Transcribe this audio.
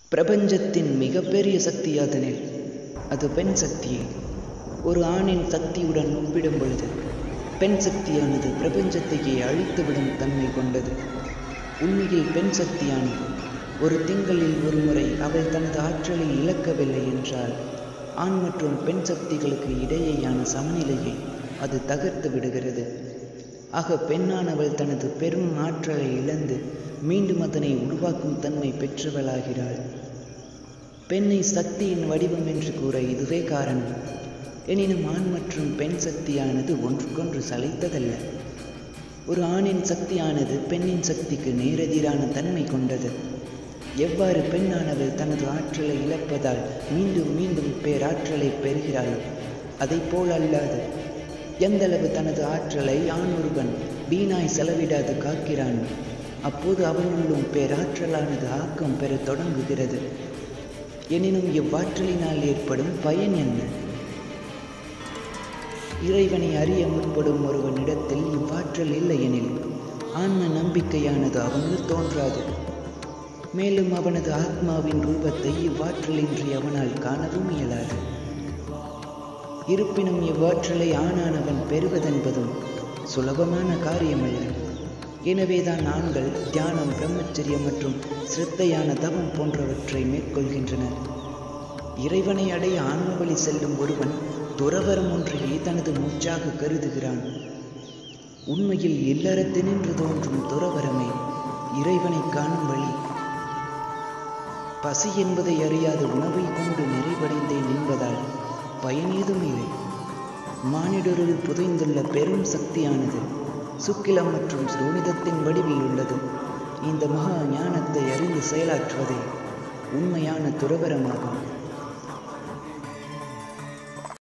பிரபஞ்சத்தின் மிகப்பெரிய சக்தி அதனில் அது பெண் சக்தியே ஒரு ஆணின் சக்தியுடன் ஒப்பிடும் பொழுது பெண் சக்தியானது பிரபஞ்சத்தையே அழித்துவிடும் தன்மை கொண்டது உண்மையில் பெண் சக்தியானது ஒரு திங்களில் ஒரு முறை அவள் தனது ஆற்றலை இழக்கவில்லை என்றால் ஆண் மற்றும் பெண் சக்திகளுக்கு இடையேயான சமநிலையை அது தகர்த்து விடுகிறது ஆக பெண்ணானவள் தனது பெரும் ஆற்றலை இழந்து மீண்டும் அதனை உருவாக்கும் தன்மை பெற்றவளாகிறாள் பெண்ணை சக்தியின் வடிவம் என்று கூற இதுவே காரணம் எனினும் ஆண் மற்றும் பெண் சக்தியானது ஒன்றுக்கொன்று சளைத்ததல்ல ஒரு ஆணின் சக்தியானது பெண்ணின் சக்திக்கு நேரெதிரான தன்மை கொண்டது எவ்வாறு பெண்ணானவள் தனது ஆற்றலை இழப்பதால் மீண்டும் மீண்டும் பேராற்றலை பெறுகிறாளோ அதைப் போல் அல்லாது எந்தளவு தனது ஆற்றலை ஆண் ஒருவன் வீணாய் செலவிடாது காக்கிறானோ அப்போது அவனுள்ளும் பேராற்றலானது ஆக்கம் பெறத் தொடங்குகிறது எனினும் இவ்வாற்றலினால் ஏற்படும் பயன் என்ன இறைவனை அறிய முற்படும் ஒருவனிடத்தில் இவ்வாற்றல் இல்லையெனில் ஆன்ம நம்பிக்கையானது அவனுள் தோன்றாது மேலும் அவனது ஆத்மாவின் ரூபத்தை இவ்வாற்றலின்றி அவனால் காணவும் இயலாது இருப்பினும் இவ்வாற்றலை ஆணானவன் பெறுவதென்பதும் சுலபமான காரியமல்ல எனவேதான் ஆண்கள் தியானம் பிரம்மச்சரியம் மற்றும் சிரத்தையான தவம் போன்றவற்றை மேற்கொள்கின்றனர் இறைவனை அடைய ஆன்ம வழி செல்லும் ஒருவன் துறவரம் ஒன்றையே தனது மூச்சாக கருதுகிறான் உண்மையில் இல்லறத்தினின்று தோன்றும் துறவரமே இறைவனை காணும் வழி பசி என்பதை அறியாத உணவை கொண்டு நிறைவடைந்தேன் என்பதால் பயன் ஏதும் இல்லை மானிடருள் புதைந்துள்ள பெரும் சக்தியானது சுக்கிலம் மற்றும் ஸ்ரோனிதத்தின் வடிவில் உள்ளது இந்த மகா ஞானத்தை அறிந்து செயலாற்றுவதே உண்மையான துறவரமாகும்